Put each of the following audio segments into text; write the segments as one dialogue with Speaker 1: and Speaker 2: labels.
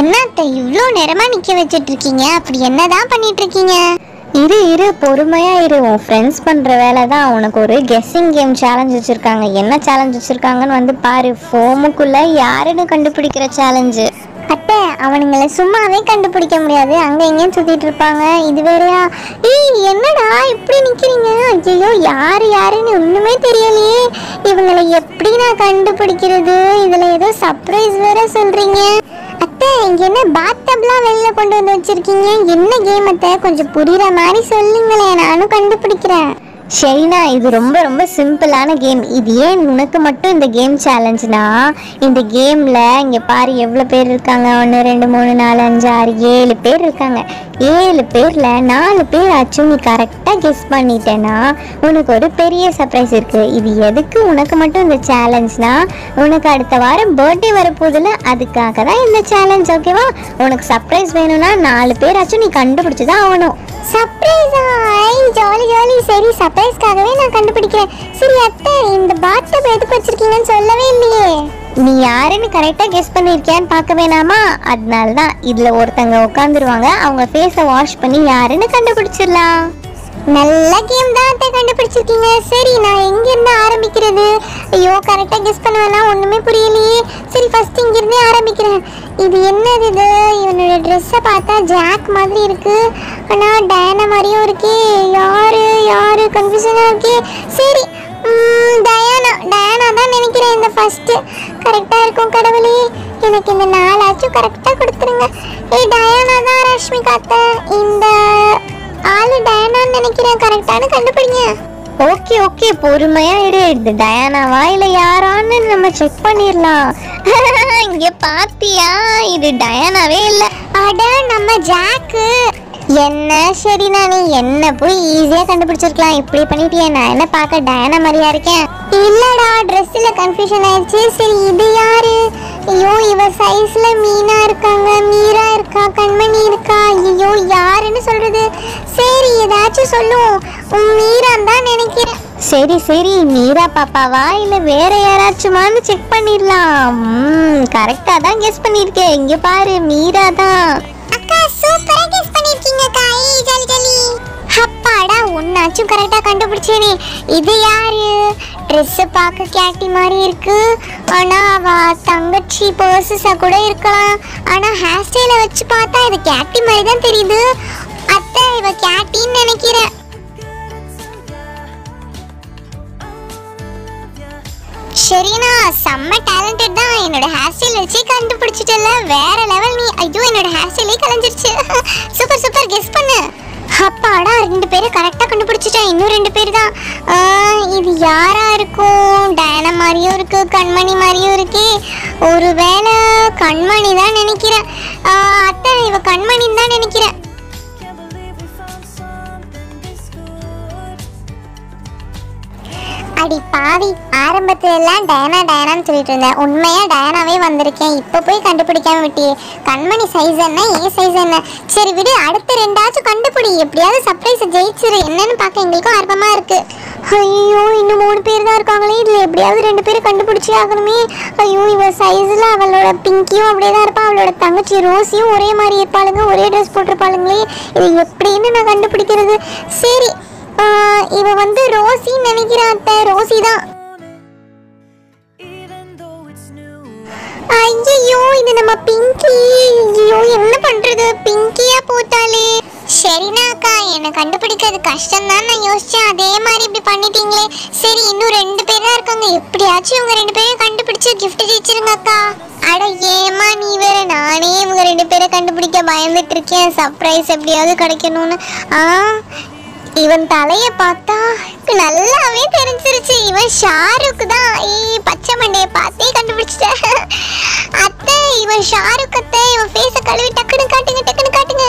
Speaker 1: என்ன அத்தை இவ்வளோ நேரமா நிக்க வச்சிட்டு இருக்கீங்க அப்படி என்னதான் பண்ணிட்டு இருக்கீங்க
Speaker 2: இரு இரு பொறுமையா இரு உன் ஃப்ரெண்ட்ஸ் பண்ற வேலை தான் உனக்கு ஒரு கெஸ்ஸிங் கேம் சேலஞ்ச் வச்சிருக்காங்க என்ன சேலஞ்ச் வச்சிருக்காங்கன்னு வந்து பாரு ஃபோமுக்குள்ள யாருன்னு கண்டுபிடிக்கிற சேலஞ்சு
Speaker 1: அத்தை அவனுங்களை சும்மாவே கண்டுபிடிக்க முடியாது அங்க எங்கேயும் சுத்திட்டு இருப்பாங்க இது வேறயா ஏய் என்னடா இப்படி நிக்கிறீங்க ஐயோ யாரு யாருன்னு ஒண்ணுமே தெரியலையே இவங்களை எப்படி நான் கண்டுபிடிக்கிறது இதுல ஏதோ சர்ப்ரைஸ் வேற சொல்றீங்க அத்தை இங்க என்ன பாத்தப்லாம் வெளில கொண்டு வந்து வச்சிருக்கீங்க என்ன கேம் அத்தை கொஞ்சம் புரியுற மாதிரி சொல்லுங்களேன் நானும் கண்டுபிடிக்கிறேன்
Speaker 2: ஷெரினா இது ரொம்ப ரொம்ப சிம்பிளான கேம் இது ஏன் உனக்கு மட்டும் இந்த கேம் சேலஞ்சுனா இந்த கேமில் இங்கே பாரு எவ்வளோ பேர் இருக்காங்க ஒன்று ரெண்டு மூணு நாலு அஞ்சு ஆறு ஏழு பேர் இருக்காங்க ஏழு பேரில் நாலு பேர் ஆச்சும் நீ கரெக்டாக கெஸ் பண்ணிட்டேன்னா உனக்கு ஒரு பெரிய சர்ப்ரைஸ் இருக்குது இது எதுக்கு உனக்கு மட்டும் இந்த சேலஞ்ச்னா உனக்கு அடுத்த வாரம் பர்த்டே வரப்போகுதுல அதுக்காக தான் இந்த சேலஞ்ச் ஓகேவா உனக்கு சர்ப்ரைஸ் வேணும்னா நாலு பேராச்சும் நீ கண்டுபிடிச்சி தான் ஆகணும்
Speaker 1: சர்ப்ரைஸா ஐ ஜாலி ஜாலி சரி சர்ப்ரைஸ்க்காகவே நான் கண்டுபிடிக்கிறேன் சரி அத்தை இந்த பாத்டப் எதுக்கு வச்சிருக்கீங்கன்னு சொல்லவே இல்லையே
Speaker 2: நீ யாருன்னு கரெக்டாக கெஸ் பண்ணியிருக்கியான்னு பார்க்க வேணாமா அதனால தான் இதில் ஒருத்தங்க உட்காந்துருவாங்க அவங்க ஃபேஸை வாஷ் பண்ணி யாருன்னு கண்டுபிடிச்சிடலாம்
Speaker 1: நல்ல கேம் தான் அத்தை கண்டுபிடிச்சிருக்கீங்க சரி நான் எங்க இருந்து ஆரம்பிக்கிறது ஐயோ கரெக்டா கெஸ் பண்ணுவேனா ஒண்ணுமே புரியலையே சரி ஃபர்ஸ்ட் இங்க இருந்தே ஆரம்பிக்கிறேன் இது என்னது இது இவனோட ட்ரெஸ்ஸை பார்த்தா ஜாக் மாதிரி இருக்கு ஆனா டயனா மாதிரியும் இருக்கே யாரு யாரு கன்ஃபியூஷனா இருக்கே சரி ம், டயானா டயானா தான் நினைக்கிறேன் இந்த ஃபர்ஸ்ட் கரெக்டா இருக்கும் கடவுளே எனக்கு இந்த நாலாச்சும் கரெக்டா கொடுத்துருங்க ஏய் டயானா தான் ரஷ்மிகா அத்தை இந்த ஆளு டயானான்னு நினைக்கிறேன் கரெக்டானு கண்டுபிடிங்க
Speaker 2: ஓகே ஓகே பொறுமையா இரு இது டயானாவா இல்லை யாரான்னு நம்ம செக் பண்ணிடலாம் இங்கே பாத்தியா இது டயானாவே இல்லை
Speaker 1: அட நம்ம ஜாக்கு என்ன சரி நீ என்ன போய் ஈஸியா கண்டுபிடிச்சிருக்கலாம் இப்படி பண்ணிட்டியே நான் என்ன பார்க்க டயானா மாதிரியா இருக்கேன் இல்லடா ட்ரெஸ்ல கன்ஃபியூஷன் ஆயிடுச்சு சரி இது யாரு ஐயோ இவ சைஸ்ல மீனா இருக்காங்க மீரா இருக்கா கண்மணி இருக்கா ஐயோ யாருன்னு சொல்றது சரி ஏதாச்சும் சொல்லுவோம் உம், மீரான்னு தான் நினைக்கிறேன்
Speaker 2: சரி சரி மீரா பாப்பாவா இல்லை வேற யாராச்சுமான்னு செக் பண்ணிடலாம் ம் கரெக்டாக தான் கெஸ் பண்ணியிருக்கேன் இங்கே பாரு மீரா தான்
Speaker 1: அக்கா சூப்பரா கெஸ் பண்ணிருக்கீங்க அக்கா ஏய் ஜாலி ஜாலி அப்பாடா ஒன்னாச்சும் கரெக்டா கண்டுபிடிச்சேனே இது யாரு Dress பார்க்க கேட்டி மாதிரி இருக்கு ஆனா அவ தங்கச்சி பர்சஸா கூட இருக்கலாம் ஆனா ஹேர் ஸ்டைலை வச்சு பார்த்தா இது கேட்டி மாதிரி தான் தெரியுது அத்தை இவ கேட்டின்னு நினைக்கிறேன் ஷெரீனா செம்ம டேலண்டட் தான் என்னோட ஹேர் ஸ்டைல் வச்சு கண்டுபிடிச்சிட்டல வேற லெவல் நீ ஐயோ என்னோட ஹேர் ஸ்டைலே கலைஞ்சிருச்சு சூப்பர் சூப்பர் கெஸ் பண்ணு அப்பாடா ரெண்டு பேரும் கரெக்டாக கண்டுபிடிச்சிட்டேன் இன்னும் ரெண்டு பேர் தான் ஆ, இது யாரா இருக்கும் டயனா மாதிரியும் இருக்கு கண்மணி மாதிரியும் இருக்கே ஒருவேளை கண்மணி தான் நினைக்கிறேன் ஆ, அத்தை இவ கண்மணின்னு தான் நினைக்கிறேன் அடி பாவி ஆரம்பத்துல எல்லாம் டயனா டயனான்னு சொல்லிட்டு இருந்தேன் உண்மையா டயனாவே வந்திருக்கேன் இப்போ போய் கண்டுபிடிக்காம விட்டியே கண்மணி சைஸ் என்ன ஏ சைஸ் என்ன சரி விடு அடுத்த ரெண்டாச்சும் கண்டுபிடி எப்படியாவது சர்ப்ரைஸ் ஜெயிச்சிரு என்னன்னு பார்க்க எங்களுக்கும் ஆர்வமா இருக்கு ஐயோ இன்னும் மூணு பேர் தான் இருக்காங்களே இதுல எப்படியாவது ரெண்டு பேரும் கண்டுபிடிச்சே ஆகணுமே ஐயோ இவ சைஸ்ல அவளோட பிங்கியும் அப்படியே தான் இருப்பா அவளோட தங்கச்சி ரோஸியும் ஒரே மாதிரி இருப்பாளுங்க ஒரே ட்ரெஸ் போட்டிருப்பாளுங்களே இது எப்படின்னு நான் கண்டுபிடிக்கிறது சரி ஆ, இவ வந்து ரோசின்னு நினைக்கிறேன் அத்தை ரோசி தான் ஐயோ இது நம்ம பிங்கி ஐயோ என்ன பண்றது பிங்கியா போட்டாலே சரினா அக்கா என்னை கண்டுபிடிக்கிறது கஷ்டம் தான் நான் யோசிச்சேன் அதே மாதிரி இப்படி பண்ணிட்டீங்களே சரி இன்னும் ரெண்டு பேர் தான் இருக்காங்க எப்படியாச்சும் இவங்க ரெண்டு பேரும் கண்டுபிடிச்சு கிஃப்ட் ஜெயிச்சிருங்க அக்கா அட ஏமா நீ வேற நானே இவங்க ரெண்டு பேரை கண்டுபிடிக்க பயந்துட்டு இருக்கேன் சர்ப்ரைஸ் எப்படியாவது கிடைக்கணும்னு ஆ இவன் தலைய பார்த்தா நல்லாவே தெரிஞ்சிருச்சு இவன் ஷாருக் தான் ஏய் பச்சை மண்டைய பார்த்தே கண்டுபிடிச்சிட்டேன் அத்தை இவன் ஷாருக் அத்தை இவன் ஃபேஸ கழுவி டக்குன்னு காட்டுங்க டக்குன்னு காட்டுங்க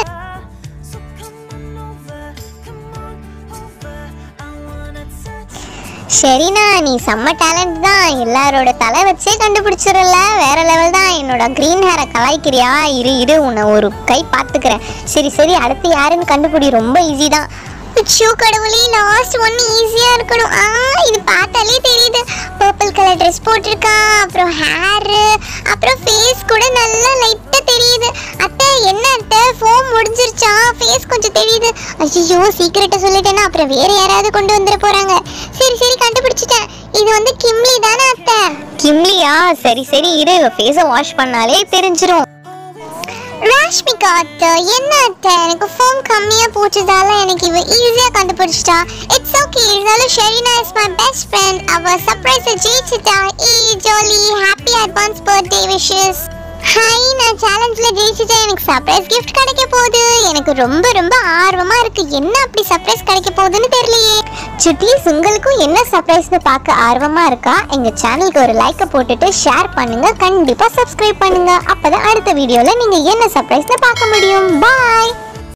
Speaker 1: சரிண்ணா நீ செம்ம டேலண்ட் தான் எல்லாரோட தலை வச்சே கண்டுபிடிச்சிடல வேற லெவல் தான் என்னோட க்ரீன் ஹேரை கலாய்க்கிறியா இரு இரு உன்னை ஒரு கை பார்த்துக்கிறேன் சரி சரி அடுத்து யாருன்னு கண்டுபிடி ரொம்ப ஈஸி தான் ஷூ கடவுளே லாஸ்ட் ஒன்று ஈஸியாக இருக்கணும் ஆ இது பார்த்தாலே தெரியுது பர்பிள் கலர் ட்ரெஸ் போட்டிருக்கான் அப்புறம் ஹேரு அப்புறம் ஃபேஸ் கூட நல்லா லைட்டாக தெரியுது அத்தை என்ன அத்தை ஃபோன் முடிஞ்சிருச்சா ஃபேஸ் கொஞ்சம் தெரியுது ஐயோ சீக்கிரட்டை சொல்லிட்டேன்னா அப்புறம் வேற யாராவது கொண்டு வந்துட போறாங்க சரி சரி கண்டுபிடிச்சிட்டேன் இது வந்து கிம்லி தானே அத்தை
Speaker 2: கிம்லியா சரி சரி இரு ஃபேஸை வாஷ் பண்ணாலே தெரிஞ்சிரும்
Speaker 1: ராஷ்மிகா அத்தை என்ன அத்தை எனக்கு ஃபோன் கம்மியா போச்சதால எனக்கு இவ ஈஸியா கண்டுபிடிச்சிட்டா இட்ஸ் ஓகே இருந்தாலும் Sherina is my best friend அவ சர்ப்ரைஸ் ஜெயிச்சிட்டா ஏ jolly happy advance birthday wishes hi நான் சேலஞ்சில் ஜெயிச்சிட்டேன் எனக்கு சர்ப்ரைஸ் கிஃப்ட் கிடைக்க போகுது எனக்கு ரொம்ப ரொம்ப ஆர்வமா இருக்கு என்ன அப்படி சர்ப்ரைஸ் கிடைக்க போகுதுன்னு தெரியலையே
Speaker 2: சுட்டீஸ் உங்களுக்கும் என்ன சர்ப்ரைஸ்னு பார்க்க ஆர்வமா இருக்கா எங்க சேனலுக்கு ஒரு லைக்கை போட்டுட்டு ஷேர் பண்ணுங்க கண்டிப்பா சப்ஸ்கிரைப் பண்ணுங்க அப்பதான் அடுத்த வீடியோல நீங்க என்ன சர்ப்ரைஸ்னு பார்க்க முடியும் பாய்